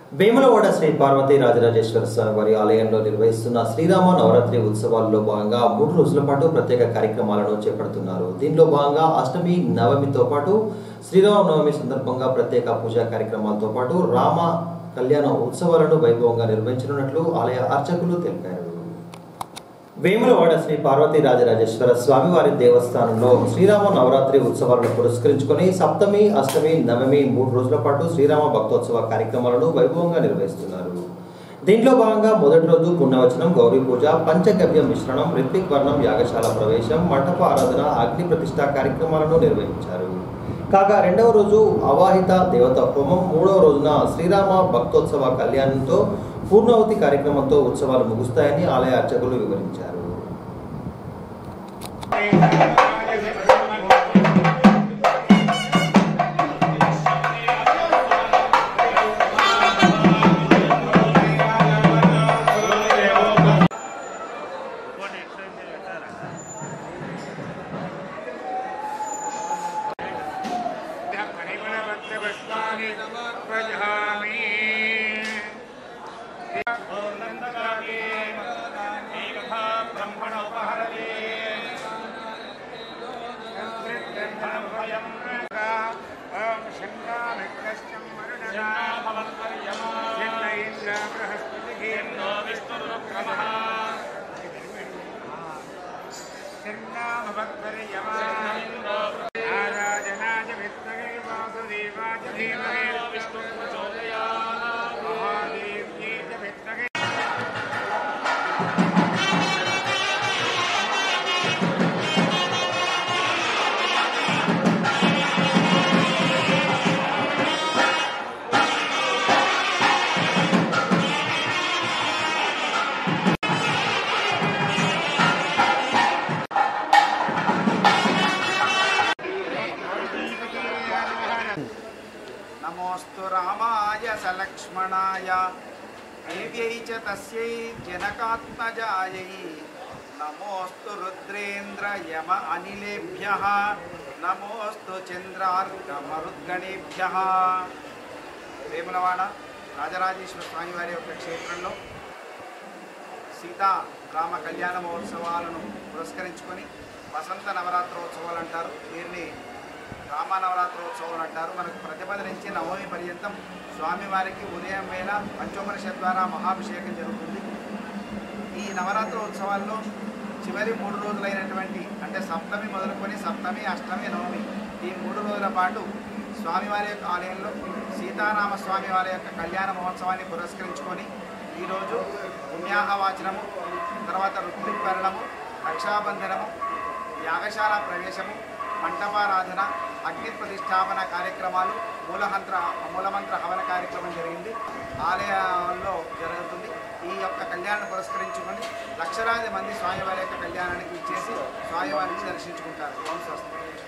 వేములవాడ శ్రీ పార్వతీ రాజరాజేశ్వర స్వామి వారి ఆలయంలో నిర్వహిస్తున్న శ్రీరామ నవరాత్రి ఉత్సవాల్లో భాగంగా మూడు రోజుల పాటు ప్రత్యేక కార్యక్రమాలను చేపడుతున్నారు దీనిలో భాగంగా అష్టమి నవమితో పాటు శ్రీరామ నవమి సందర్భంగా ప్రత్యేక పూజా కార్యక్రమాలతో పాటు రామ కళ్యాణ ఉత్సవాలను వైభవంగా నిర్వహించనున్నట్లు ఆలయ అర్చకులు తెలిపారు వేములవాడ శ్రీ పార్వతీ రాజరాజేశ్వర స్వామివారి దేవస్థానంలో శ్రీరామ నవరాత్రి ఉత్సవాలను పురస్కరించుకొని సప్తమి అష్టమి నవమి మూడు రోజుల పాటు శ్రీరామ భక్తోత్సవ కార్యక్రమాలను వైభవంగా నిర్వహిస్తున్నారు దీంట్లో భాగంగా మొదటి రోజు పుణ్యవచనం గౌరీ పూజ పంచగవ్య మిశ్రణం రిత్విక్ వర్ణం యాగశాల ప్రవేశం మంటప ఆరాధన అగ్ని ప్రతిష్ఠ కార్యక్రమాలను నిర్వహించారు కాగా రెండవ రోజు అవాహిత దేవత హోమం మూడవ రోజున శ్రీరామ భక్తోత్సవ కళ్యాణంతో పూర్ణావతి కార్యక్రమంతో ఉత్సవాలు ముగుస్తాయని ఆలయ అర్చకులు వివరించారు పరిమళపత్రపుష్పాణి ప్రజహామి బ్రహ్మణ ఉపహరతే ఓం శంకామిత్రస్యం వరుణగా చిన్న ఇంద్ర బృహస్పతి విష్ణురుక్రమః ఆరాధనాయ విద్మహే వాసుదేవాయ ధీమహి విష్ణు ప్రచోదయాత్ మహాదేవ్యే చ విద్మహే నమోస్తు రామాయ సలక్ష్మణాయ దేవ్యై చ తస్యై జనకాత్మజాయై నమోస్తు రుద్రేంద్ర యమ అనిలేభ్య నమోస్తు చంద్రార్కమరుద్గణేభ్య వేములవాడ రాజరాజేశ్వర స్వామి వారి యొక్క క్షేత్రంలో సీతా రామ కళ్యాణ మహోత్సవాలను పురస్కరించుకొని వసంత నవరాత్రోత్సవాలు అంటారు వీరిని రామ నవరాత్రోత్సవాలు అంటారు మనకు ప్రతిపద నుంచి నవమి పర్యంతం స్వామివారికి ఉదయం వేళ పంచోపనిషత్ ద్వారా మహాభిషేకం జరుగుతుంది ఈ నవరాత్రోత్సవాల్లో చివరి మూడు రోజులైనటువంటి అంటే సప్తమి మొదలుకొని సప్తమి అష్టమి నవమి ఈ మూడు రోజుల పాటు స్వామివారి యొక్క ఆలయంలో సీతారామ స్వామి వారి యొక్క కళ్యాణ మహోత్సవాన్ని పురస్కరించుకొని ఈరోజు పుణ్యాహవాచనము తర్వాత ఋత్వికరణము రక్షాబంధనము యాగశాల ప్రవేశము మంటపారాధన అగ్ని ప్రతిష్టాపన కార్యక్రమాలు మూలహంత్ర మూలమంత్ర హవన కార్యక్రమం జరిగింది ఆలయాల్లో జరుగుతుంది ఈ యొక్క కళ్యాణం పురస్కరించుకొని లక్షలాది మంది స్వామివారి యొక్క కళ్యాణానికి ఇచ్చేసి స్వామివారిని దర్శించుకుంటారు ఓం స్వస్తి